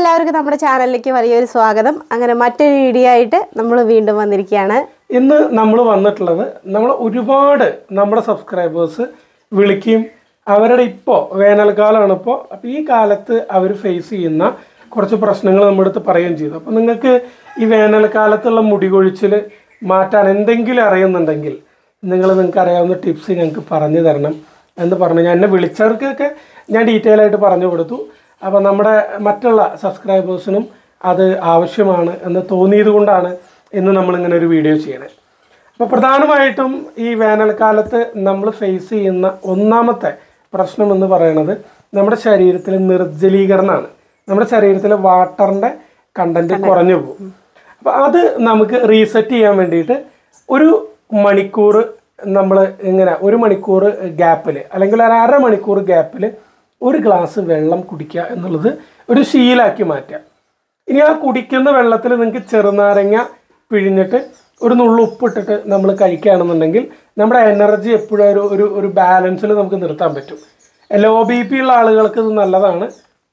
എല്ലാവർക്കും നമ്മുടെ ചാനലിലേക്ക് വലിയൊരു സ്വാഗതം അങ്ങനെ മറ്റൊരു വീഡിയോ ആയിട്ട് നമ്മൾ വീണ്ടും വന്നിരിക്കുകയാണ് ഇന്ന് നമ്മൾ വന്നിട്ടുള്ളത് നമ്മൾ ഒരുപാട് നമ്മുടെ സബ്സ്ക്രൈബേഴ്സ് വിളിക്കുകയും അവരുടെ ഇപ്പോൾ വേനൽക്കാലമാണ് ഇപ്പോൾ അപ്പോൾ ഈ കാലത്ത് അവർ ഫേസ് ചെയ്യുന്ന കുറച്ച് പ്രശ്നങ്ങൾ നമ്മുടെ അടുത്ത് പറയുകയും ചെയ്തു അപ്പോൾ നിങ്ങൾക്ക് ഈ വേനൽക്കാലത്തുള്ള മുടി കൊഴിച്ചിൽ മാറ്റാൻ എന്തെങ്കിലും അറിയുന്നുണ്ടെങ്കിൽ നിങ്ങൾ നിങ്ങൾക്ക് അറിയാവുന്ന ടിപ്സ് ഞങ്ങൾക്ക് പറഞ്ഞു തരണം എന്ന് പറഞ്ഞു ഞാൻ എന്നെ വിളിച്ചവർക്കൊക്കെ ഞാൻ ഡീറ്റെയിൽ ആയിട്ട് പറഞ്ഞു കൊടുത്തു അപ്പോൾ നമ്മുടെ മറ്റുള്ള സബ്സ്ക്രൈബേഴ്സിനും അത് ആവശ്യമാണ് എന്ന് തോന്നിയത് കൊണ്ടാണ് ഇന്ന് നമ്മളിങ്ങനെ ഒരു വീഡിയോ ചെയ്യണത് അപ്പോൾ പ്രധാനമായിട്ടും ഈ വേനൽക്കാലത്ത് നമ്മൾ ഫേസ് ചെയ്യുന്ന ഒന്നാമത്തെ പ്രശ്നം എന്ന് പറയുന്നത് നമ്മുടെ ശരീരത്തിലെ നിർജ്ജലീകരണമാണ് നമ്മുടെ ശരീരത്തിലെ വാട്ടറിൻ്റെ കണ്ടന്റ് കുറഞ്ഞു പോകും അപ്പോൾ അത് നമുക്ക് റീസെറ്റ് ചെയ്യാൻ വേണ്ടിയിട്ട് ഒരു മണിക്കൂർ നമ്മൾ ഇങ്ങനെ ഒരു മണിക്കൂർ ഗ്യാപ്പിൽ അല്ലെങ്കിൽ ഒരു അര മണിക്കൂർ ഗ്യാപ്പിൽ ഒരു ഗ്ലാസ് വെള്ളം കുടിക്കുക എന്നുള്ളത് ഒരു ശീലാക്കി മാറ്റുക ഇനി ആ കുടിക്കുന്ന വെള്ളത്തിൽ നിങ്ങൾക്ക് ചെറുനാരങ്ങ പിഴിഞ്ഞിട്ട് ഒരു നുള്ളു ഉപ്പിട്ടിട്ട് നമ്മൾ കഴിക്കുകയാണെന്നുണ്ടെങ്കിൽ നമ്മുടെ എനർജി എപ്പോഴും ഒരു ഒരു ഒരു ബാലൻസിൽ നമുക്ക് നിർത്താൻ പറ്റും ലോ ബി പി ഉള്ള ആളുകൾക്ക് ഇത് നല്ലതാണ്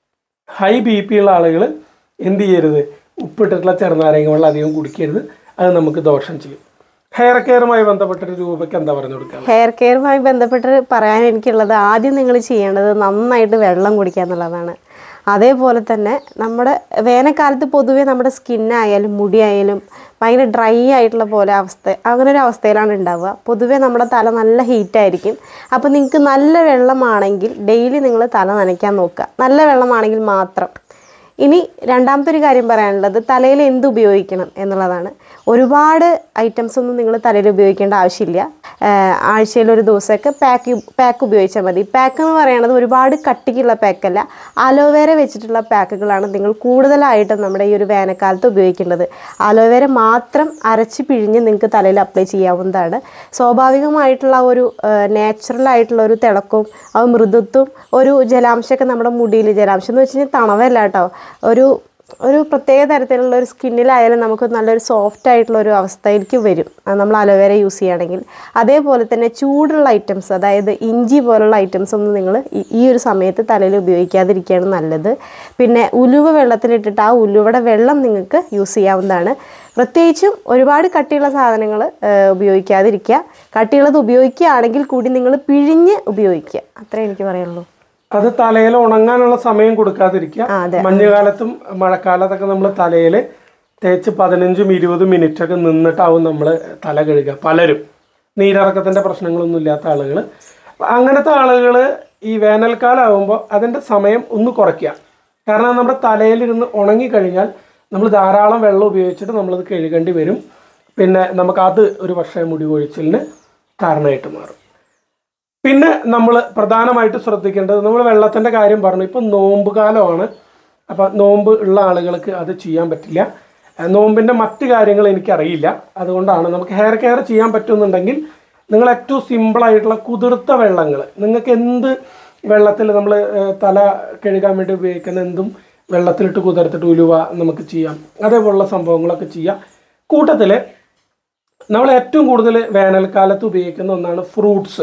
ഹൈ ബി പി ഉള്ള ആളുകൾ എന്ത് ചെയ്യരുത് ഉപ്പിട്ടിട്ടുള്ള ചെറുനാരങ്ങ വെള്ളം അധികം കുടിക്കരുത് അത് നമുക്ക് ദോഷം ചെയ്യും ഹെയർ കെയറുമായി ബന്ധപ്പെട്ടൊരു രൂപയ്ക്ക് എന്താ പറഞ്ഞു കൊടുക്കുക ഹെയർ കെയറുമായി ബന്ധപ്പെട്ട് പറയാൻ എനിക്കുള്ളത് ആദ്യം നിങ്ങൾ ചെയ്യേണ്ടത് നന്നായിട്ട് വെള്ളം കുടിക്കുക എന്നുള്ളതാണ് അതേപോലെ തന്നെ നമ്മുടെ വേനൽക്കാലത്ത് പൊതുവേ നമ്മുടെ സ്കിന്നായാലും മുടിയായാലും ഭയങ്കര ഡ്രൈ ആയിട്ടുള്ള പോലെ അവസ്ഥ അങ്ങനെ ഒരു അവസ്ഥയിലാണ് ഉണ്ടാവുക പൊതുവേ നമ്മുടെ തല നല്ല ഹീറ്റായിരിക്കും അപ്പോൾ നിങ്ങൾക്ക് നല്ല വെള്ളമാണെങ്കിൽ ഡെയിലി നിങ്ങൾ തല നനയ്ക്കാൻ നോക്കുക നല്ല വെള്ളമാണെങ്കിൽ മാത്രം ഇനി രണ്ടാമത്തെ ഒരു കാര്യം പറയാനുള്ളത് തലയിൽ എന്ത് ഉപയോഗിക്കണം എന്നുള്ളതാണ് ഒരുപാട് ഐറ്റംസ് ഒന്നും നിങ്ങൾ തലയിൽ ഉപയോഗിക്കേണ്ട ആവശ്യമില്ല ആഴ്ചയിൽ ഒരു ദിവസമൊക്കെ പാക്ക് പാക്ക് ഉപയോഗിച്ചാൽ മതി പാക്ക് എന്ന് പറയുന്നത് ഒരുപാട് കട്ടിക്കുള്ള പാക്കല്ല അലോവേര വെച്ചിട്ടുള്ള പാക്കുകളാണ് നിങ്ങൾ കൂടുതലായിട്ടും നമ്മുടെ ഈ ഒരു വേനൽക്കാലത്ത് ഉപയോഗിക്കേണ്ടത് അലോവേര മാത്രം അരച്ച് പിഴിഞ്ഞ് നിങ്ങൾക്ക് തലയിൽ അപ്ലൈ ചെയ്യാവുന്നതാണ് സ്വാഭാവികമായിട്ടുള്ള ആ ഒരു നാച്ചുറൽ ആയിട്ടുള്ള ഒരു തിളക്കവും ആ മൃദുത്വം ഒരു ജലാംശമൊക്കെ നമ്മുടെ മുടിയിൽ ജലാംശം എന്ന് വെച്ച് കഴിഞ്ഞാൽ തണവല്ല കേട്ടോ ഒരു ഒരു പ്രത്യേക തരത്തിലുള്ള ഒരു സ്കിന്നിലായാലും നമുക്ക് നല്ലൊരു സോഫ്റ്റ് ആയിട്ടുള്ള ഒരു അവസ്ഥയിലേക്ക് വരും അത് നമ്മൾ അലോവേര യൂസ് ചെയ്യുകയാണെങ്കിൽ അതേപോലെ തന്നെ ചൂടുള്ള ഐറ്റംസ് അതായത് ഇഞ്ചി പോലുള്ള ഐറ്റംസ് ഒന്നും നിങ്ങൾ ഈ ഒരു സമയത്ത് തലയിൽ ഉപയോഗിക്കാതിരിക്കുകയാണ് നല്ലത് പിന്നെ ഉലുവ വെള്ളത്തിലിട്ടിട്ട് ആ ഉലുവയുടെ വെള്ളം നിങ്ങൾക്ക് യൂസ് ചെയ്യാവുന്നതാണ് പ്രത്യേകിച്ചും ഒരുപാട് കട്ടിയുള്ള സാധനങ്ങൾ ഉപയോഗിക്കാതിരിക്കുക കട്ടിയുള്ളത് ഉപയോഗിക്കുകയാണെങ്കിൽ കൂടി നിങ്ങൾ പിഴിഞ്ഞ് ഉപയോഗിക്കുക അത്രേ എനിക്ക് പറയുള്ളൂ അത് തലയിൽ ഉണങ്ങാനുള്ള സമയം കൊടുക്കാതിരിക്കുക ആ, അതെ. മഞ്ഞുകാലത്തും മഴക്കാലത്തൊക്കെ നമ്മൾ തലയിൽ തേച്ച് പതിനഞ്ചും ഇരുപതും മിനിറ്റ് ഒക്കെ നിന്നിട്ടാവും നമ്മൾ തല കഴുകുക പലരും നീരിറക്കത്തിൻ്റെ പ്രശ്നങ്ങളൊന്നും ഇല്ലാത്ത ആളുകൾ അങ്ങനത്തെ ആളുകൾ ഈ വേനൽക്കാലം ആകുമ്പോൾ അതിൻ്റെ സമയം ഒന്ന് കുറയ്ക്കുക കാരണം നമ്മുടെ തലയിലിരുന്ന് ഉണങ്ങിക്കഴിഞ്ഞാൽ നമ്മൾ ധാരാളം വെള്ളം ഉപയോഗിച്ചിട്ട് നമ്മളത് കഴുകേണ്ടി വരും പിന്നെ നമുക്കത് ഒരു പക്ഷേ മുടി കൊഴിച്ചിലിന് കാരണമായിട്ട് മാറും പിന്നെ നമ്മൾ പ്രധാനമായിട്ട് ശ്രദ്ധിക്കേണ്ടത് നമ്മൾ വെള്ളത്തിൻ്റെ കാര്യം പറഞ്ഞു ഇപ്പം നോമ്പ് കാലമാണ് അപ്പം നോമ്പ് ഉള്ള ആളുകൾക്ക് അത് ചെയ്യാൻ പറ്റില്ല ഏഹ് നോമ്പിൻ്റെ മറ്റ് കാര്യങ്ങൾ എനിക്കറിയില്ല അതുകൊണ്ടാണ് നമുക്ക് ഹെയർ കെയർ ചെയ്യാൻ പറ്റുന്നുണ്ടെങ്കിൽ നിങ്ങൾ ഏറ്റവും സിമ്പിളായിട്ടുള്ള കുതിർത്ത വെള്ളങ്ങൾ നിങ്ങൾക്ക് എന്ത് വെള്ളത്തിൽ നമ്മൾ തല കഴുകാൻ വേണ്ടി ഉപയോഗിക്കുന്ന എന്തും വെള്ളത്തിലിട്ട് കുതിർത്തിട്ട് ഉലുവ നമുക്ക് ചെയ്യാം അതേപോലുള്ള സംഭവങ്ങളൊക്കെ ചെയ്യാം കൂട്ടത്തിൽ നമ്മൾ ഏറ്റവും കൂടുതൽ വേനൽക്കാലത്ത് ഉപയോഗിക്കുന്ന ഒന്നാണ് ഫ്രൂട്ട്സ്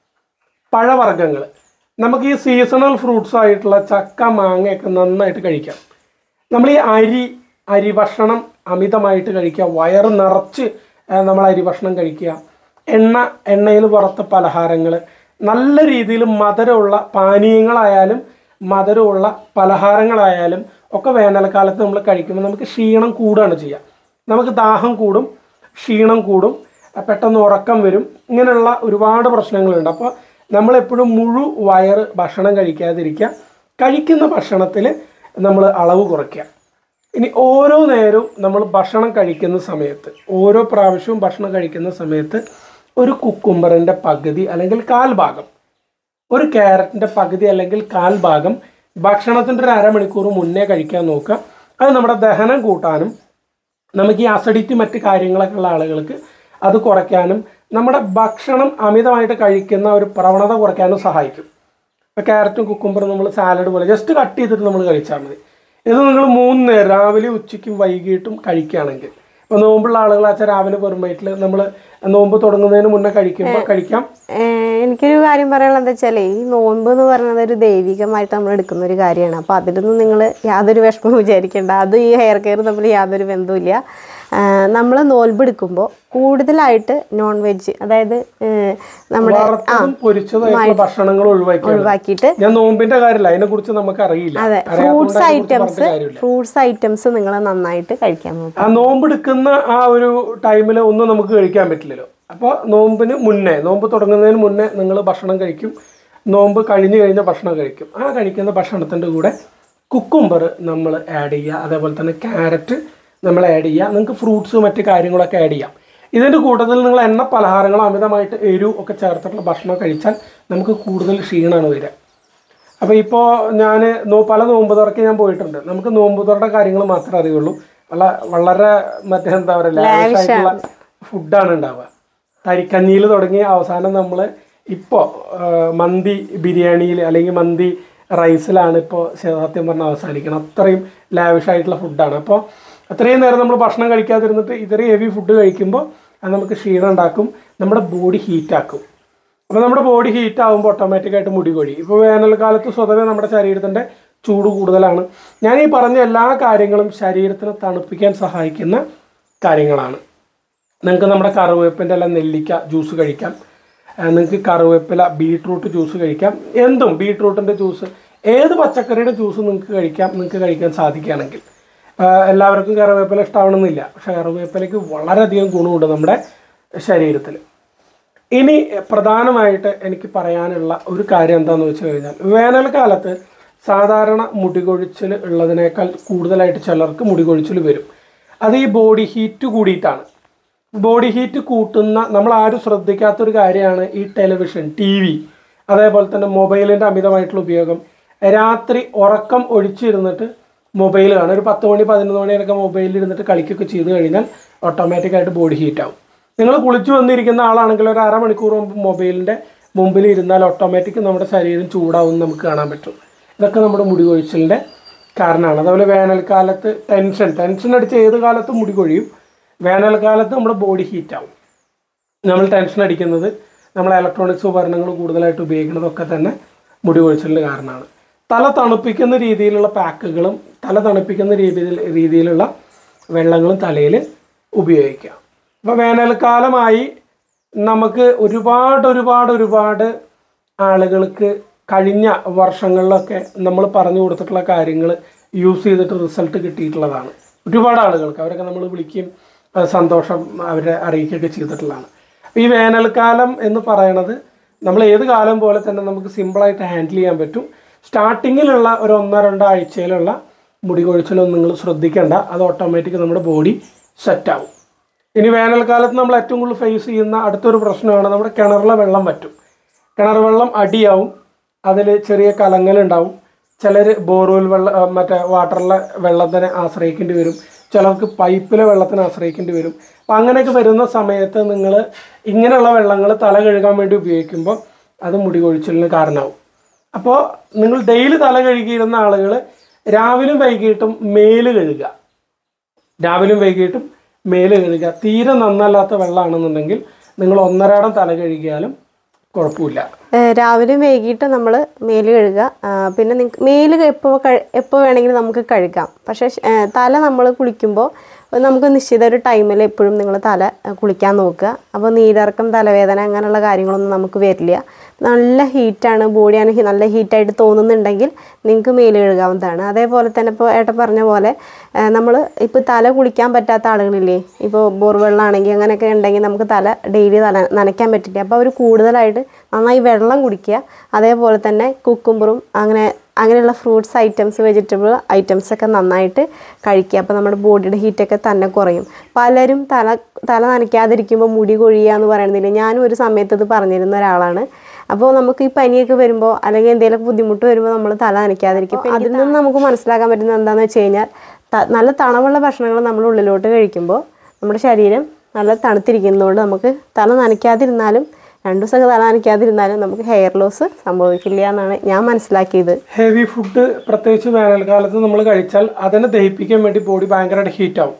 പഴവർഗ്ഗങ്ങൾ നമുക്ക് ഈ സീസണൽ ഫ്രൂട്ട്സ് ആയിട്ടുള്ള ചക്ക മാങ്ങയൊക്കെ നന്നായിട്ട് കഴിക്കാം നമ്മൾ ഈ അരി അരി ഭക്ഷണം അമിതമായിട്ട് കഴിക്കുക വയറ് നിറച്ച് ആ, നമ്മൾ അരി ഭക്ഷണം കഴിക്കുക എണ്ണ എണ്ണയിൽ വറുത്ത പലഹാരങ്ങൾ നല്ല രീതിയിൽ മധുരമുള്ള പാനീയങ്ങളായാലും മധുരമുള്ള പലഹാരങ്ങളായാലും ഒക്കെ വേനൽക്കാലത്ത് നമ്മൾ കഴിക്കുമ്പോൾ നമുക്ക് ക്ഷീണം കൂടുകയാണ് ചെയ്യുക നമുക്ക് ദാഹം കൂടും ക്ഷീണം കൂടും അഹ് പെട്ടെന്ന് ഉറക്കം വരും ഇങ്ങനെയുള്ള ഒരുപാട് പ്രശ്നങ്ങളുണ്ട് അപ്പോൾ നമ്മളെപ്പോഴും മുഴു വയറ് ഭക്ഷണം കഴിക്കാതിരിക്കുക കഴിക്കുന്ന ഭക്ഷണത്തിൽ നമ്മൾ അളവ് കുറയ്ക്കുക ഇനി ഓരോ നേരവും നമ്മൾ ഭക്ഷണം കഴിക്കുന്ന സമയത്ത് ഓരോ പ്രാവശ്യവും ഭക്ഷണം കഴിക്കുന്ന സമയത്ത് ഒരു കുക്കുംബറിൻ്റെ പകുതി അല്ലെങ്കിൽ കാൽ ഭാഗം ഒരു ക്യാരറ്റിൻ്റെ പകുതി അല്ലെങ്കിൽ കാൽ ഭാഗം ഭക്ഷണത്തിൻ്റെ ഒരു അരമണിക്കൂർ മുന്നേ കഴിക്കാൻ നോക്കുക അത് നമ്മുടെ ദഹനം കൂട്ടാനും നമുക്ക് ഈ അസിഡിറ്റി മറ്റ് കാര്യങ്ങളൊക്കെ ഉള്ള ആളുകൾക്ക് അത് കുറയ്ക്കാനും നമ്മുടെ ഭക്ഷണം അമിതമായിട്ട് കഴിക്കുന്ന ഒരു പ്രവണത കുറയ്ക്കാനും സഹായിക്കും ഇപ്പോൾ ക്യാരറ്റും കുക്കുംബറും നമ്മൾ സാലഡ് പോലെ ജസ്റ്റ് കട്ട് ചെയ്തിട്ട് നമ്മൾ കഴിച്ചാൽ മതി ഇത് നിങ്ങൾ മൂന്ന് നേരം രാവിലെ ഉച്ചയ്ക്കും വൈകിട്ടും കഴിക്കുകയാണെങ്കിൽ ഇപ്പോൾ നോമ്പുള്ള ആളുകളാച്ചാൽ രാവിലെ വെറും വയറ്റിൽ നമ്മൾ നോമ്പ് തുടങ്ങുന്നതിന് മുന്നേ കഴിക്കുമ്പോൾ കഴിക്കാം ഏഹ് എനിക്കൊരു കാര്യം പറയാനുള്ളത് എന്താ വെച്ചാൽ ഈ നോമ്പ് എന്ന് പറയുന്നത് ഒരു ദൈവികമായിട്ട് നമ്മൾ എടുക്കുന്ന ഒരു കാര്യമാണ് അപ്പോൾ അതിലൊന്നും നിങ്ങൾ യാതൊരു വിഷമവും വിചാരിക്കേണ്ട അത് ഈ ഹെയർ കെയർ തമ്മിൽ യാതൊരു ബന്ധവുമില്ല നമ്മൾ നോൽബ് എടുക്കുമ്പോൾ കൂടുതലായിട്ട് നോൺ വെജ് അതായത് ഏഹ് നമ്മുടെ വറുത്തതും പൊരിച്ചതായിട്ടുള്ള ഭക്ഷണങ്ങൾ ഒഴിവാക്കി ഒഴിവാക്കിയിട്ട് ഞാൻ നോമ്പിന്റെ കാര്യമില്ല അതിനെ കുറിച്ച് നമുക്ക് അറിയില്ല അതെ അറിയാത്തതുകൊണ്ട് ഫ്രൂട്ട്സ് അതിനെക്കുറിച്ച് ഐറ്റംസ് പറഞ്ഞിട്ട് കാര്യമില്ല. ഫ്രൂട്ട്സ് ഐറ്റംസ് നിങ്ങൾ നന്നായിട്ട് കഴിക്കാൻ നോക്കുക ആ നോമ്പെടുക്കുന്ന ആ ഒരു ടൈമിൽ ഒന്നും നമുക്ക് കഴിക്കാൻ പറ്റില്ലല്ലോ അപ്പോൾ നോമ്പിന് മുന്നേ നോമ്പ് തുടങ്ങുന്നതിന് മുന്നേ നിങ്ങൾ ഭക്ഷണം കഴിക്കും നോമ്പ് കഴിഞ്ഞ് കഴിഞ്ഞ ഭക്ഷണം കഴിക്കും ആ കഴിക്കുന്ന ഭക്ഷണത്തിൻ്റെ കൂടെ കുക്കുംബർ നമ്മൾ ആഡ് ചെയ്യുക അതേപോലെ തന്നെ ക്യാരറ്റ് നമ്മൾ ആഡ് ചെയ്യുക നിങ്ങൾക്ക് ഫ്രൂട്ട്സ് മറ്റ് കാര്യങ്ങളൊക്കെ ആഡ് ചെയ്യാം ഇതിൻ്റെ കൂട്ടത്തിൽ നിങ്ങൾ എണ്ണ പലഹാരങ്ങൾ അമിതമായിട്ട് എരിവ് ഒക്കെ ചേർത്തിട്ടുള്ള ഭക്ഷണം കഴിച്ചാൽ നമുക്ക് കൂടുതൽ ക്ഷീണമാണ് വരിക അപ്പോൾ ഇപ്പോൾ ഞാൻ നോ പല നോമ്പ് തുറക്ക് ഞാൻ പോയിട്ടുണ്ട് നമുക്ക് നോമ്പ് തുറയുടെ കാര്യങ്ങൾ മാത്രമേ അറിയുള്ളൂ വള വളരെ മറ്റേ എന്താ പറയുക ലാവിഷായിട്ടുള്ള ഫുഡാണ് ഉണ്ടാവുക തരിക്കഞ്ഞിയിൽ തുടങ്ങി അവസാനം നമ്മൾ ഇപ്പോൾ മന്തി ബിരിയാണിയിൽ അല്ലെങ്കിൽ മന്തി റൈസിലാണ് ഇപ്പോൾ സത്യം പറഞ്ഞാൽ അവസാനിക്കണം അത്രയും ലാവിഷായിട്ടുള്ള ഫുഡാണ് അപ്പോൾ അത്രയും നേരം നമ്മൾ ഭക്ഷണം കഴിക്കാതിരുന്നിട്ട് ഇത്രയും ഹെവി ഫുഡ് കഴിക്കുമ്പോൾ അത് നമുക്ക് ക്ഷീണം ഉണ്ടാക്കും നമ്മുടെ ബോഡി ഹീറ്റാക്കും അപ്പോൾ നമ്മുടെ ബോഡി ഹീറ്റ് ആകുമ്പോൾ ഓട്ടോമാറ്റിക്കായിട്ട് മുടി കൊഴി ഇപ്പോൾ വേനൽക്കാലത്ത് സ്വതവേ നമ്മുടെ ശരീരത്തിൻ്റെ ചൂട് കൂടുതലാണ് ഞാൻ ഈ പറഞ്ഞ എല്ലാ കാര്യങ്ങളും ശരീരത്തിനെ തണുപ്പിക്കാൻ സഹായിക്കുന്ന കാര്യങ്ങളാണ് നിങ്ങൾക്ക് നമ്മുടെ കറിവേപ്പിൻ്റെ എല്ലാം നെല്ലിക്ക ജ്യൂസ് കഴിക്കാം നിങ്ങൾക്ക് കറിവേപ്പില ബീട്രൂട്ട് ജ്യൂസ് കഴിക്കാം എന്തും ബീട്രൂട്ടിൻ്റെ ജ്യൂസ് ഏത് പച്ചക്കറിയുടെ ജ്യൂസ് നിങ്ങൾക്ക് കഴിക്കാം നിങ്ങൾക്ക് കഴിക്കാൻ സാധിക്കുകയാണെങ്കിൽ ആ, എല്ലാവർക്കും കറിവേപ്പില ഇഷ്ടമാവണമെന്നില്ല പക്ഷേ കറിവേപ്പിലയ്ക്ക് വളരെയധികം ഗുണമുണ്ട് നമ്മുടെ ശരീരത്തിൽ ഇനി പ്രധാനമായിട്ട് എനിക്ക് പറയാനുള്ള ഒരു കാര്യം എന്താണെന്ന് വെച്ച് കഴിഞ്ഞാൽ വേനൽക്കാലത്ത് സാധാരണ മുടികൊഴിച്ചിൽ ഉള്ളതിനേക്കാൾ കൂടുതലായിട്ട് ചിലർക്ക് മുടികൊഴിച്ചിൽ വരും അത് ഈ ബോഡി ഹീറ്റ് കൂടിയിട്ടാണ് ബോഡി ഹീറ്റ് കൂട്ടുന്ന നമ്മൾ ആരും ശ്രദ്ധിക്കാത്തൊരു കാര്യമാണ് ഈ ടെലിവിഷൻ ടി വി അതേപോലെ തന്നെ മൊബൈലിൻ്റെ അമിതമായിട്ടുള്ള ഉപയോഗം രാത്രി ഉറക്കം ഒഴിച്ചിരുന്നിട്ട് മൊബൈൽ കാണും ഒരു പത്ത് മണി പതിനൊന്ന് മണിയൊക്കെ മൊബൈലിൽ ഇരുന്നിട്ട് കളിക്കൊക്കെ ചെയ്ത് കഴിഞ്ഞാൽ ഓട്ടോമാറ്റിക്കായിട്ട് ബോഡി ഹീറ്റ് ആവും നിങ്ങൾ കുളിച്ചു വന്നിരിക്കുന്ന ആളാണെങ്കിൽ ഒരു അരമണിക്കൂർ മുമ്പ് മൊബൈലിൻ്റെ മുമ്പിൽ ഇരുന്നാൽ ഓട്ടോമാറ്റിക് നമ്മുടെ ശരീരം ചൂടാവും എന്ന് നമുക്ക് കാണാൻ പറ്റും ഇതൊക്കെ നമ്മുടെ മുടി കൊഴിച്ചിലിൻ്റെ കാരണമാണ് അതുപോലെ വേനൽക്കാലത്ത് ടെൻഷൻ ടെൻഷൻ അടിച്ച് ഏത് കാലത്തും മുടി കൊഴിയും വേനൽക്കാലത്ത് നമ്മുടെ ബോഡി ഹീറ്റ് ആവും നമ്മൾ ടെൻഷൻ അടിക്കുന്നത് നമ്മൾ ഇലക്ട്രോണിക്സ് ഉപകരണങ്ങൾ കൂടുതലായിട്ട് ഉപയോഗിക്കുന്നതൊക്കെ തന്നെ മുടി കൊഴിച്ചിലിൻ്റെ കാരണമാണ് തല തണുപ്പിക്കുന്ന രീതിയിലുള്ള പാക്കുകളും തല തണുപ്പിക്കുന്ന രീതിയിൽ രീതിയിലുള്ള വെള്ളങ്ങളും തലയിൽ ഉപയോഗിക്കാം അപ്പോൾ വേനൽക്കാലമായി നമുക്ക് ഒരുപാട് ഒരുപാട് ഒരുപാട് ആളുകൾക്ക് കഴിഞ്ഞ വർഷങ്ങളിലൊക്കെ നമ്മൾ പറഞ്ഞു കൊടുത്തിട്ടുള്ള കാര്യങ്ങൾ യൂസ് ചെയ്തിട്ട് റിസൾട്ട് കിട്ടിയിട്ടുള്ളതാണ് ഒരുപാട് ആളുകൾക്ക് അവരൊക്കെ നമ്മൾ വിളിക്കുകയും അത് സന്തോഷം അവരെ അറിയിക്കുകയൊക്കെ ചെയ്തിട്ടുള്ളതാണ് ഈ വേനൽക്കാലം എന്ന് പറയണത് നമ്മൾ ഏത് കാലം പോലെ തന്നെ നമുക്ക് സിമ്പിളായിട്ട് ഹാൻഡിൽ ചെയ്യാൻ പറ്റും സ്റ്റാർട്ടിങ്ങിലുള്ള ഒരു ഒന്നോ രണ്ടോ ആഴ്ചയിലുള്ള മുടി കൊഴിച്ചിലൊന്നും നിങ്ങൾ ശ്രദ്ധിക്കേണ്ട അത് ഓട്ടോമാറ്റിക് നമ്മുടെ ബോഡി സെറ്റാവും ഇനി വേനൽക്കാലത്ത് നമ്മൾ ഏറ്റവും കൂടുതൽ ഫേസ് ചെയ്യുന്ന അടുത്തൊരു പ്രശ്നമാണ് നമ്മുടെ കിണറിലെ വെള്ളം വറ്റും കിണർ വെള്ളം അടിയാവും അതിൽ ചെറിയ കലങ്ങലുണ്ടാവും ചിലർ ബോർവെൽ വെള്ളം ആ, മറ്റേ വാട്ടറിലെ വെള്ളത്തിനെ ആശ്രയിക്കേണ്ടി വരും ചിലർക്ക് പൈപ്പിലെ വെള്ളത്തിനെ ആശ്രയിക്കേണ്ടി വരും അപ്പം അങ്ങനെയൊക്കെ വരുന്ന സമയത്ത് നിങ്ങൾ ഇങ്ങനെയുള്ള വെള്ളങ്ങൾ തല കഴുകാൻ വേണ്ടി ഉപയോഗിക്കുമ്പോൾ അത് മുടി കൊഴിച്ചിലിന് കാരണമാവും അപ്പോൾ നിങ്ങൾ ഡെയിലി തല കഴുകിയിരുന്ന ആളുകൾ രാവിലെയും വൈകിട്ടും മേല് കഴുകുക രാവിലെയും വൈകിട്ടും മേല് കഴുകുക തീരെ നന്നല്ലാത്ത വെള്ളമാണെന്നുണ്ടെങ്കിൽ നിങ്ങൾ ഒന്നരാടം തല കഴുകിയാലും കുഴപ്പമില്ല ഏഹ് രാവിലെയും വൈകിട്ട് നമ്മൾ മേല് കഴുകുക ആ, പിന്നെ നിങ്ങൾക്ക് മേല് എപ്പോൾ എപ്പോൾ വേണമെങ്കിലും നമുക്ക് കഴുകാം പക്ഷേ ശ്- ഏഹ് തല നമ്മൾ കുളിക്കുമ്പോൾ നമുക്ക് നിശ്ചിത ഒരു ടൈമിൽ എപ്പോഴും നിങ്ങൾ തല ഏഹ് കുളിക്കാൻ നോക്കുക അപ്പോൾ നീരിറക്കം തലവേദന അങ്ങനെയുള്ള കാര്യങ്ങളൊന്നും നമുക്ക് വരില്ല നല്ല ഹീറ്റാണ് ബോഡിയാണ് ഹി- നല്ല ഹീറ്റായിട്ട് തോന്നുന്നുണ്ടെങ്കിൽ നിങ്ങൾക്ക് മേല് കഴുകാവുന്നതാണ് അതേപോലെ തന്നെ ഇപ്പോൾ ഏട്ടൻ പറഞ്ഞ പോലെ നമ്മൾ ഇപ്പോൾ തല കുളിക്കാൻ പറ്റാത്ത ആളുകളില്ലേ ഇപ്പോൾ ബോർവെള്ളമാണെങ്കിൽ അങ്ങനെയൊക്കെ ഉണ്ടെങ്കിൽ നമുക്ക് തല ഡെയിലി തല നനയ്ക്കാൻ പറ്റില്ല അപ്പോൾ അവർ കൂടുതലായിട്ട് നന്നായി വെള്ളം കുടിക്കുക അതേപോലെ തന്നെ കുക്കുമ്പറും അങ്ങനെ അങ്ങനെയുള്ള ഫ്രൂട്ട്സ് ഐറ്റംസ് വെജിറ്റബിൾ ഐറ്റംസ് ഒക്കെ നന്നായിട്ട് കഴിക്കുക അപ്പോൾ നമ്മുടെ ബോഡിയുടെ ഹീറ്റൊക്കെ തന്നെ കുറയും പലരും തല തല നനയ്ക്കാതിരിക്കുമ്പോൾ മുടി കൊഴിയുക എന്ന് പറയുന്നില്ല ഞാനും ഒരു സമയത്ത് ഇത് പറഞ്ഞിരുന്ന ഒരാളാണ് അപ്പോൾ നമുക്ക് ഈ പനിയൊക്കെ വരുമ്പോൾ അല്ലെങ്കിൽ എന്തെങ്കിലുമൊക്കെ ബുദ്ധിമുട്ട് വരുമ്പോൾ നമ്മൾ തല നനയ്ക്കാതിരിക്കും അപ്പോൾ അതിൽ നിന്ന് നമുക്ക് മനസ്സിലാക്കാൻ പറ്റുന്നത് എന്താണെന്ന് വെച്ച് കഴിഞ്ഞാൽ ത- നല്ല തണവുള്ള ഭക്ഷണങ്ങൾ നമ്മൾ ഉള്ളിലോട്ട് കഴിക്കുമ്പോൾ നമ്മുടെ ശരീരം നല്ല തണുത്തിരിക്കുന്നതുകൊണ്ട് നമുക്ക് തല നനയ്ക്കാതിരുന്നാലും രണ്ടു ദിവസമൊക്കെ തല നനയ്ക്കാതിരുന്നാലും നമുക്ക് ഹെയർ ലോസ് സംഭവിക്കില്ല എന്നാണ് ഞാൻ മനസ്സിലാക്കിയത് ഹെവി ഫുഡ് പ്രത്യേകിച്ച് വേനൽക്കാലത്ത് നമ്മൾ കഴിച്ചാൽ അതിനെ ദഹിപ്പിക്കാൻ വേണ്ടി ബോഡി ഭയങ്കരമായിട്ട് ഹീറ്റ് ആവും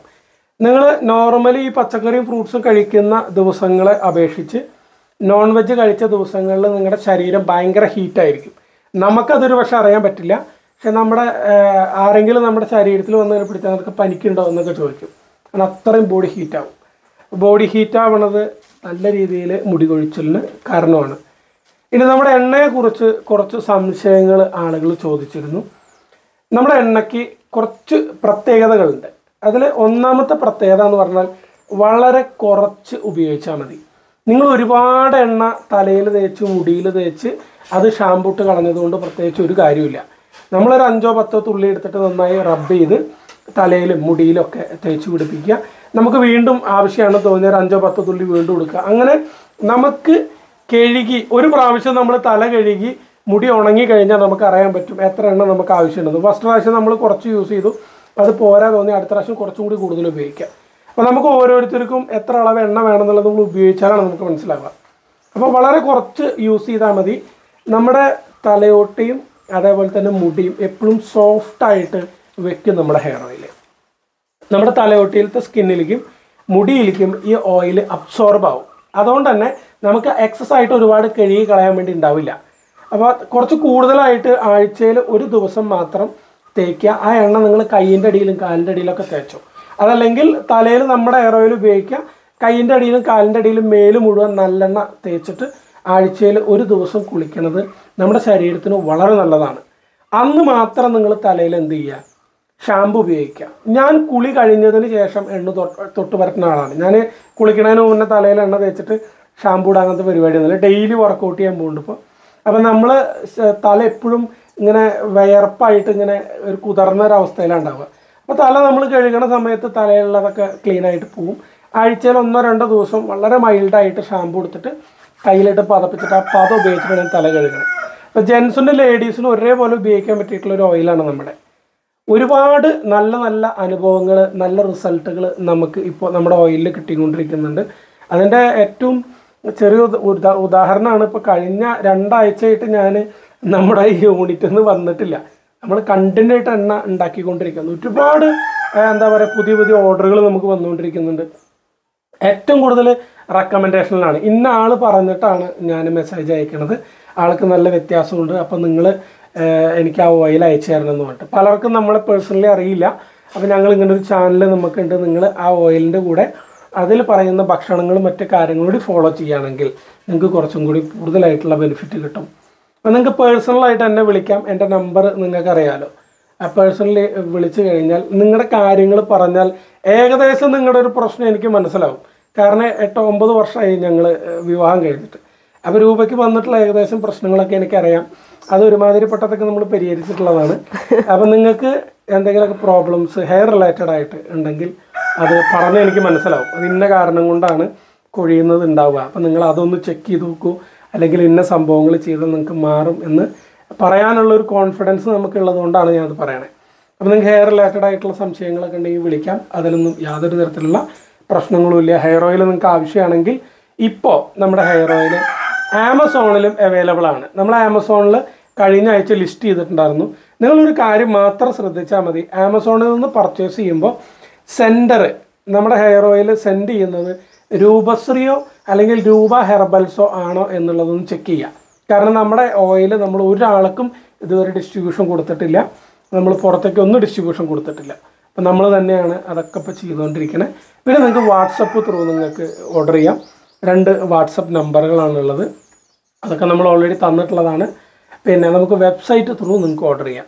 നിങ്ങൾ നോർമലി ഈ പച്ചക്കറിയും ഫ്രൂട്ട്സും കഴിക്കുന്ന ദിവസങ്ങളെ അപേക്ഷിച്ച് നോൺ വെജ് കഴിച്ച ദിവസങ്ങളിൽ നിങ്ങളുടെ ശരീരം ഭയങ്കര ഹീറ്റായിരിക്കും നമുക്കതൊരു പക്ഷെ അറിയാൻ പറ്റില്ല പക്ഷെ നമ്മുടെ ആഹ്, ആരെങ്കിലും നമ്മുടെ ശരീരത്തിൽ വന്ന് പിടിച്ചാൽ നമുക്ക് പനിക്കുണ്ടോ എന്നൊക്കെ ചോദിക്കും കാരണം അത്രയും ബോഡി ഹീറ്റാവും ബോഡി ഹീറ്റ് ആവണത് നല്ല രീതിയിൽ മുടി കൊഴിച്ചിലിന് കാരണമാണ് ഇനി നമ്മുടെ എണ്ണയെക്കുറിച്ച് കുറച്ച് സംശയങ്ങൾ ആളുകൾ ചോദിച്ചിരുന്നു നമ്മുടെ എണ്ണയ്ക്ക് കുറച്ച് പ്രത്യേകതകളുണ്ട് അതിൽ ഒന്നാമത്തെ പ്രത്യേകത എന്ന് പറഞ്ഞാൽ വളരെ കുറച്ച് ഉപയോഗിച്ചാൽ മതി നിങ്ങൾ ഒരുപാട് എണ്ണ തലയിൽ തേച്ച് മുടിയിൽ തേച്ച് അത് ഷാമ്പൂട്ട് കളഞ്ഞതുകൊണ്ട് പ്രത്യേകിച്ച് ഒരു കാര്യമില്ല നമ്മളൊരു അഞ്ചോ പത്തോ തുള്ളി എടുത്തിട്ട് നന്നായി റബ്ബ് ചെയ്ത് തലയിലും മുടിയിലും ഒക്കെ തേച്ച് പിടിപ്പിക്കുക നമുക്ക് വീണ്ടും ആവശ്യമാണ് തോന്നിയ ഒരു അഞ്ചോ പത്തോ തുള്ളി വീണ്ടും കൊടുക്കുക അങ്ങനെ നമുക്ക് കഴുകി ഒരു പ്രാവശ്യം നമ്മൾ തല കഴുകി മുടി ഉണങ്ങി കഴിഞ്ഞാൽ നമുക്ക് അറിയാൻ പറ്റും എത്ര എണ്ണ നമുക്ക് ആവശ്യമുണ്ടെന്ന് ഫസ്റ്റ് പ്രാവശ്യം നമ്മൾ കുറച്ച് യൂസ് ചെയ്തു അത് പോരാ തോന്നി അടുത്ത പ്രാവശ്യം കുറച്ചും കൂടി കൂടുതൽ ഉപയോഗിക്കാം അപ്പോൾ നമുക്ക് ഓരോരുത്തർക്കും എത്ര അളവ് എണ്ണ വേണമെന്നുള്ളത് നമ്മൾ ഉപയോഗിച്ചാലാണ് നമുക്ക് മനസ്സിലാവുക അപ്പോൾ വളരെ കുറച്ച് യൂസ് ചെയ്താൽ മതി നമ്മുടെ തലയോട്ടിയും അതേപോലെ തന്നെ മുടിയും എപ്പോഴും സോഫ്റ്റായിട്ട് വെക്കും നമ്മുടെ ഹെയർ ഓയിൽ നമ്മുടെ തലയോട്ടിയിലത്തെ സ്കിന്നിലേക്കും മുടിയിലേക്കും ഈ ഓയിൽ അബ്സോർബ് ആവും അതുകൊണ്ട് തന്നെ നമുക്ക് എക്സസ് ആയിട്ട് ഒരുപാട് കഴുകി കളയാൻ വേണ്ടി ഉണ്ടാവില്ല അപ്പോൾ കുറച്ച് കൂടുതലായിട്ട് ആഴ്ചയിൽ ഒരു ദിവസം മാത്രം തേക്കുക ആ എണ്ണ നിങ്ങൾ കൈയിൻ്റെ അടിയിലും കാലിൻ്റെ അടിയിലൊക്കെ തേച്ചോ അതല്ലെങ്കിൽ തലയിൽ നമ്മുടെ ഹെയർ ഓയിൽ ഉപയോഗിക്കുക കൈയിൻ്റെ അടിയിലും കാലിൻ്റെ അടിയിലും മേല് മുഴുവൻ നല്ലെണ്ണ തേച്ചിട്ട് ആഴ്ചയിൽ ഒരു ദിവസം കുളിക്കുന്നത് നമ്മുടെ ശരീരത്തിന് വളരെ നല്ലതാണ് അന്ന് മാത്രം നിങ്ങൾ തലയിൽ എന്ത് ചെയ്യുക ഷാമ്പു ഉപയോഗിക്കുക ഞാൻ കുളി കഴിഞ്ഞതിന് ശേഷം എണ്ണ തൊട്ട് തൊട്ട് പരത്തുന്ന ആളാണ് ഞാൻ കുളിക്കുന്നതിന് മുന്നേ തലയിൽ എണ്ണ തേച്ചിട്ട് ഷാമ്പു ഇടാൻ അങ്ങനത്തെ പരിപാടിയൊന്നുമില്ല ഡെയിലി വർക്കൗട്ട് ചെയ്യാൻ പോകുന്നുണ്ട് ഇപ്പോൾ അപ്പം നമ്മൾ തല എപ്പോഴും ഇങ്ങനെ വിയർപ്പായിട്ട് ഇങ്ങനെ ഒരു കുതിർന്ന ഒരു അവസ്ഥയിലാണ് ഉണ്ടാവുക അപ്പോൾ തല നമ്മൾ കഴുകണ സമയത്ത് തലയുള്ളതൊക്കെ ക്ലീൻ ആയിട്ട് പോവും ആഴ്ചയിൽ ഒന്നോ രണ്ടോ ദിവസം വളരെ മൈൽഡായിട്ട് ഷാമ്പു എടുത്തിട്ട് കയ്യിലിട്ട് പതപ്പിച്ചിട്ട് ആ പതം ഉപയോഗിച്ചിട്ട് വേണം തല കഴുകണം അപ്പോൾ ജെൻസിനും ലേഡീസിനും ഒരേപോലെ ഉപയോഗിക്കാൻ പറ്റിയിട്ടുള്ള ഒരു ഓയിലാണ് നമ്മുടെ ഒരുപാട് നല്ല നല്ല അനുഭവങ്ങൾ നല്ല റിസൾട്ടുകൾ നമുക്ക് ഇപ്പോൾ നമ്മുടെ ഓയിലിൽ കിട്ടിക്കൊണ്ടിരിക്കുന്നുണ്ട് അതിൻ്റെ ഏറ്റവും ചെറിയ ഉദ- ഉദാ- ഉദാഹരണമാണ് ഇപ്പോൾ കഴിഞ്ഞ രണ്ടാഴ്ചയായിട്ട് ഞാൻ നമ്മുടെ ഈ യൂണിറ്റിൽ നിന്ന് വന്നിട്ടില്ല നമ്മൾ കണ്ടിന്യൂ ആയിട്ട് എണ്ണ ഉണ്ടാക്കിക്കൊണ്ടിരിക്കുന്നു ഒരുപാട് ആ, എന്താ പറയുക പുതിയ പുതിയ ഓർഡറുകൾ നമുക്ക് വന്നുകൊണ്ടിരിക്കുന്നുണ്ട് ഏറ്റവും കൂടുതൽ റെക്കമെൻഡേഷനിലാണ് ഇന്ന ആൾ പറഞ്ഞിട്ടാണ് ഞാൻ മെസ്സേജ് അയക്കണത് ആൾക്ക് നല്ല വ്യത്യാസമുണ്ട് അപ്പോൾ നിങ്ങൾ എനിക്ക് ആ ഓയിൽ അയച്ചു തരണം എന്ന് പറഞ്ഞിട്ട് പലർക്കും നമ്മളെ പേഴ്സണലി അറിയില്ല അപ്പോൾ ഞങ്ങൾ ഇങ്ങനെ ഒരു ചാനൽ നമുക്കുണ്ട് നിങ്ങൾ ആ ഓയിലിൻ്റെ കൂടെ അതിൽ പറയുന്ന ഭക്ഷണങ്ങളും മറ്റു കാര്യങ്ങളും കൂടി ഫോളോ ചെയ്യുകയാണെങ്കിൽ നിങ്ങൾക്ക് കുറച്ചും കൂടി കൂടുതലായിട്ടുള്ള ബെനിഫിറ്റ് കിട്ടും അപ്പോൾ നിങ്ങൾക്ക് പേഴ്സണലായിട്ട് എന്നെ വിളിക്കാം എൻ്റെ നമ്പർ നിങ്ങൾക്ക് അറിയാലോ ആ പേഴ്സണലി വിളിച്ചു കഴിഞ്ഞാൽ നിങ്ങളുടെ കാര്യങ്ങൾ പറഞ്ഞാൽ ഏകദേശം നിങ്ങളുടെ ഒരു പ്രശ്നം എനിക്ക് മനസ്സിലാവും കാരണം എട്ടോ ഒമ്പത് വർഷമായി ഞങ്ങൾ വിവാഹം കഴിഞ്ഞിട്ട് അപ്പോൾ രൂപയ്ക്ക് വന്നിട്ടുള്ള ഏകദേശം പ്രശ്നങ്ങളൊക്കെ എനിക്കറിയാം അത് ഒരുമാതിരിപ്പെട്ടതൊക്കെ നമ്മൾ പരിഹരിച്ചിട്ടുള്ളതാണ് അപ്പം നിങ്ങൾക്ക് എന്തെങ്കിലുമൊക്കെ പ്രോബ്ലംസ് ഹെയർ റിലേറ്റഡ് ആയിട്ട് ഉണ്ടെങ്കിൽ അത് പറഞ്ഞ് എനിക്ക് മനസ്സിലാവും അത് ഇന്ന കാരണം കൊണ്ടാണ് കൊഴിയുന്നത് ഉണ്ടാവുക അപ്പം നിങ്ങൾ അതൊന്ന് ചെക്ക് ചെയ്ത് നോക്കൂ അല്ലെങ്കിൽ ഇന്ന സംഭവങ്ങൾ ചെയ്താൽ നിങ്ങൾക്ക് മാറും എന്ന് പറയാനുള്ള ഒരു കോൺഫിഡൻസ് നമുക്കുള്ളത് കൊണ്ടാണ് ഞാനത് പറയണേ അപ്പോൾ നിങ്ങൾക്ക് ഹെയർ റിലേറ്റഡ് ആയിട്ടുള്ള സംശയങ്ങളൊക്കെ ഉണ്ടെങ്കിൽ വിളിക്കാം അതിലൊന്നും യാതൊരു തരത്തിലുള്ള പ്രശ്നങ്ങളും ഇല്ല ഹെയർ ഓയിൽ നിങ്ങൾക്ക് ആവശ്യമാണെങ്കിൽ ഇപ്പോൾ നമ്മുടെ ഹെയർ ഓയിൽ ആമസോണിലും അവൈലബിൾ ആണ് നമ്മൾ ആമസോണിൽ കഴിഞ്ഞ ആഴ്ച ലിസ്റ്റ് ചെയ്തിട്ടുണ്ടായിരുന്നു നിങ്ങളൊരു കാര്യം മാത്രം ശ്രദ്ധിച്ചാൽ മതി ആമസോണിൽ നിന്ന് പർച്ചേസ് ചെയ്യുമ്പോൾ സെൻഡർ നമ്മുടെ ഹെയർ ഓയിൽ സെൻഡ് ചെയ്യുന്നത് രൂപശ്രീയോ അല്ലെങ്കിൽ രൂപ ഹെർബൽസോ ആണോ എന്നുള്ളതൊന്ന് ചെക്ക് ചെയ്യുക കാരണം നമ്മുടെ ഓയിൽ നമ്മൾ ഒരാൾക്കും ഇതുവരെ ഡിസ്ട്രിബ്യൂഷൻ കൊടുത്തിട്ടില്ല നമ്മൾ പുറത്തേക്ക് ഒന്നും ഡിസ്ട്രിബ്യൂഷൻ കൊടുത്തിട്ടില്ല അപ്പം നമ്മൾ തന്നെയാണ് അതൊക്കെ ഇപ്പോൾ ചെയ്തുകൊണ്ടിരിക്കുന്നത് പിന്നെ നിങ്ങൾക്ക് വാട്സപ്പ് ത്രൂ നിങ്ങൾക്ക് ഓർഡർ ചെയ്യാം രണ്ട് വാട്സപ്പ് നമ്പറുകളാണുള്ളത് അതൊക്കെ നമ്മൾ ഓൾറെഡി തന്നിട്ടുള്ളതാണ് പിന്നെ നമുക്ക് വെബ്സൈറ്റ് ത്രൂ നിങ്ങൾക്ക് ഓർഡർ ചെയ്യാം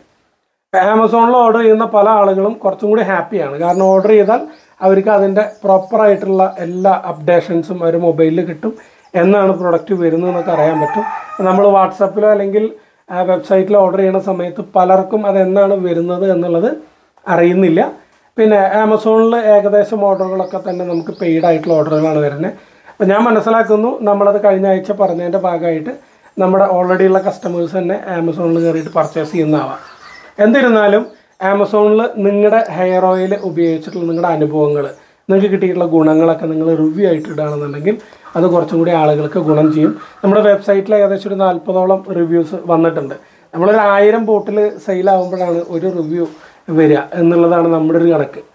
ആമസോണിൽ ഓർഡർ ചെയ്യുന്ന പല ആളുകളും കുറച്ചും കൂടി ഹാപ്പിയാണ് കാരണം ഓർഡർ ചെയ്താൽ അവർക്ക് അതിൻ്റെ പ്രോപ്പറായിട്ടുള്ള എല്ലാ അപ്ഡേഷൻസും അവർ മൊബൈലിൽ കിട്ടും എന്നാണ് പ്രൊഡക്റ്റ് വരുന്നതെന്നൊക്കെ അറിയാൻ പറ്റും നമ്മൾ വാട്സപ്പിലോ അല്ലെങ്കിൽ വെബ്സൈറ്റിലോ ഓർഡർ ചെയ്യുന്ന സമയത്ത് പലർക്കും അത് എന്നാണ് വരുന്നത് എന്നുള്ളത് അറിയുന്നില്ല പിന്നെ ആമസോണിൽ ഏകദേശം ഓർഡറുകളൊക്കെ തന്നെ നമുക്ക് പെയ്ഡ് ആയിട്ടുള്ള ഓർഡറുകളാണ് വരുന്നത് അപ്പോൾ ഞാൻ മനസ്സിലാക്കുന്നു നമ്മളത് കഴിഞ്ഞ ആഴ്ച പറഞ്ഞതിൻ്റെ ഭാഗമായിട്ട് നമ്മുടെ ഓൾറെഡി ഉള്ള കസ്റ്റമേഴ്സ് തന്നെ ആമസോണിൽ കയറിയിട്ട് പർച്ചേസ് ചെയ്യുന്നതാവാം എന്നിരുന്നാലും ആമസോണിൽ നിങ്ങളുടെ ഹെയർ ഓയിൽ ഉപയോഗിച്ചിട്ടുള്ള നിങ്ങളുടെ അനുഭവങ്ങൾ നിങ്ങൾക്ക് കിട്ടിയിട്ടുള്ള ഗുണങ്ങളൊക്കെ നിങ്ങൾ റിവ്യൂ ആയിട്ട് ഇടുകയാണെന്നുണ്ടെങ്കിൽ അത് കുറച്ചും കൂടി ആളുകൾക്ക് ഗുണം ചെയ്യും നമ്മുടെ വെബ്സൈറ്റിൽ ഏകദേശം ഒരു നാൽപ്പതോളം റിവ്യൂസ് വന്നിട്ടുണ്ട് നമ്മളൊരു ആയിരം ബോട്ടിൽ സെയിലാവുമ്പോഴാണ് ഒരു റിവ്യൂ വരിക എന്നുള്ളതാണ് നമ്മുടെ ഒരു കണക്ക്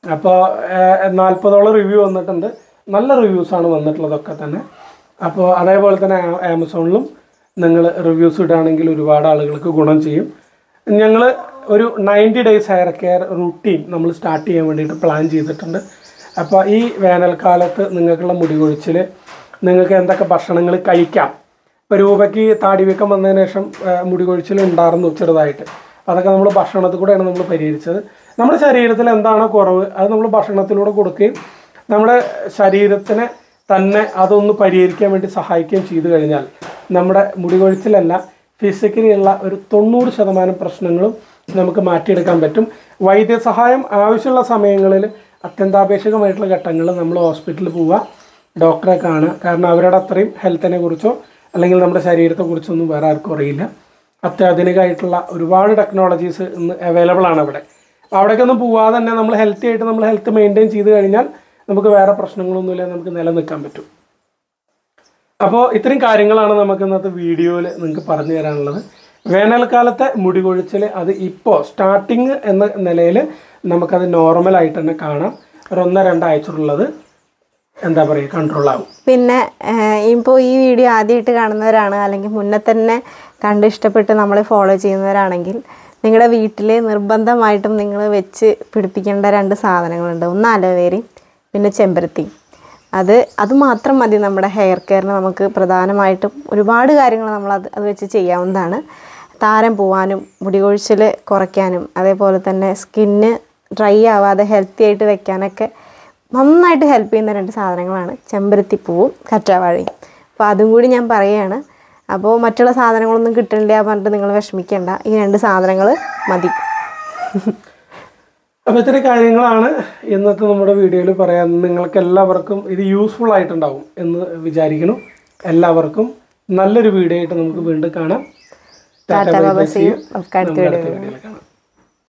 അപ്പോൾ നാൽപ്പതോളം റിവ്യൂ വന്നിട്ടുണ്ട് നല്ല റിവ്യൂസാണ് വന്നിട്ടുള്ളതൊക്കെ തന്നെ അപ്പോൾ അതേപോലെ തന്നെ ആ- ആമസോണിലും നിങ്ങൾ റിവ്യൂസ് ഇടുകയാണെങ്കിൽ ഒരുപാട് ആളുകൾക്ക് ഗുണം ചെയ്യും ഞങ്ങൾ ഒരു ninety days hair care routine നമ്മൾ സ്റ്റാർട്ട് ചെയ്യാൻ വേണ്ടിയിട്ട് പ്ലാൻ ചെയ്തിട്ടുണ്ട് അപ്പോൾ ഈ വേനൽക്കാലത്ത് നിങ്ങൾക്കുള്ള മുടി കൊഴിച്ചിൽ നിങ്ങൾക്ക് എന്തൊക്കെ ഭക്ഷണങ്ങൾ കഴിക്കാം ഇപ്പോൾ രൂപയ്ക്ക് താടി വീക്കം വന്നതിന് ശേഷം ആ, മുടി കൊഴിച്ചിൽ ഉണ്ടായിരുന്നു ചെറുതായിട്ട് അതൊക്കെ നമ്മൾ ഭക്ഷണത്തിൽ കൂടെയാണ് നമ്മൾ പരിഹരിച്ചത് നമ്മുടെ ശരീരത്തിൽ എന്താണോ കുറവ് അത് നമ്മൾ ഭക്ഷണത്തിലൂടെ കൊടുക്കുകയും നമ്മുടെ ശരീരത്തിനെ തന്നെ അതൊന്ന് പരിഹരിക്കാൻ വേണ്ടി സഹായിക്കുകയും ചെയ്തു കഴിഞ്ഞാൽ നമ്മുടെ മുടി കൊഴിച്ചിലല്ല ഫിസിക്കലി ഉള്ള ഒരു തൊണ്ണൂറ് ശതമാനം പ്രശ്നങ്ങളും നമുക്ക് മാറ്റിയെടുക്കാൻ പറ്റും വൈദ്യസഹായം ആവശ്യമുള്ള സമയങ്ങളിൽ അത്യന്താപേക്ഷികമായിട്ടുള്ള ഘട്ടങ്ങളിൽ നമ്മൾ ഹോസ്പിറ്റലിൽ പോവുക ഡോക്ടറെ കാണുക കാരണം അവരുടെ അത്രയും ഹെൽത്തിനെ കുറിച്ചോ അല്ലെങ്കിൽ നമ്മുടെ ശരീരത്തെ കുറിച്ചോ ഒന്നും വേറെ ആർക്കും അറിയില്ല അത്യാധുനികമായിട്ടുള്ള ഒരുപാട് ടെക്നോളജീസ് ഇന്ന് അവൈലബിൾ ആണ് അവിടെ അവിടേക്കൊന്നും പോവാതെ തന്നെ നമ്മൾ ഹെൽത്തി ആയിട്ട് നമ്മൾ ഹെൽത്ത് മെയിൻറ്റെയിൻ ചെയ്ത് കഴിഞ്ഞാൽ നമുക്ക് വേറെ പ്രശ്നങ്ങളൊന്നുമില്ല നമുക്ക് നിലനിൽക്കാൻ പറ്റും അപ്പോൾ ഇത്രയും കാര്യങ്ങളാണ് നമുക്ക് ഇന്നത്തെ വീഡിയോയിൽ നിങ്ങൾക്ക് പറഞ്ഞു തരാനുള്ളത് വേനൽക്കാലത്തെ മുടി കൊഴിച്ചിൽ അത് ഇപ്പോൾ സ്റ്റാർട്ടിങ് എന്ന നിലയിൽ നമുക്കത് നോർമലായിട്ട് തന്നെ കാണാം ഒരു ഒന്നോ രണ്ടാഴ്ചയുള്ളത് എന്താ പറയുക കൺട്രോൾ ആവും പിന്നെ ഇപ്പോൾ ഈ വീഡിയോ ആദ്യമായിട്ട് കാണുന്നവരാണ് അല്ലെങ്കിൽ മുന്നേ തന്നെ കണ്ട് ഇഷ്ടപ്പെട്ട് നമ്മളെ ഫോളോ ചെയ്യുന്നവരാണെങ്കിൽ നിങ്ങളുടെ വീട്ടിൽ നിർബന്ധമായിട്ടും നിങ്ങൾ വെച്ച് പിടിപ്പിക്കേണ്ട രണ്ട് സാധനങ്ങളുണ്ട് ഒന്ന് അലോവേരയും പിന്നെ ചെമ്പരത്തി അത് അത് മാത്രം മതി നമ്മുടെ ഹെയർ കെയറിന് നമുക്ക് പ്രധാനമായിട്ടും ഒരുപാട് കാര്യങ്ങൾ നമ്മൾ അത് അത് വെച്ച് ചെയ്യാവുന്നതാണ് താരം പോവാനും മുടി കൊഴിച്ചിൽ കുറയ്ക്കാനും അതേപോലെ തന്നെ സ്കിന്ന് ഡ്രൈ ആവാതെ ഹെൽത്തി ആയിട്ട് വെക്കാനൊക്കെ നന്നായിട്ട് ഹെൽപ്പ് ചെയ്യുന്ന രണ്ട് സാധനങ്ങളാണ് ചെമ്പരത്തിപ്പൂവും കറ്റാവാഴയും അപ്പോൾ അതും കൂടി ഞാൻ പറയുകയാണ് അപ്പോൾ മറ്റുള്ള സാധനങ്ങളൊന്നും കിട്ടണില്ല പറഞ്ഞിട്ട് നിങ്ങൾ വിഷമിക്കേണ്ട ഈ രണ്ട് സാധനങ്ങൾ മതി അപ്പോൾ ഇത്രയും കാര്യങ്ങളാണ് ഇന്നത്തെ നമ്മുടെ വീഡിയോയിൽ പറയാൻ നിങ്ങൾക്ക് എല്ലാവർക്കും ഇത് യൂസ്ഫുൾ ആയിട്ടുണ്ടാവും എന്ന് വിചാരിക്കുന്നു എല്ലാവർക്കും നല്ലൊരു വീഡിയോ ആയിട്ട് നമുക്ക് വീണ്ടും കാണാം ടാറ്റ ബൈ ബൈ ബാബ see you. ചെയ്യും അടുത്ത നമുക്ക് അടുത്ത വീഡിയോ വീഡിയോയിൽ കാണാം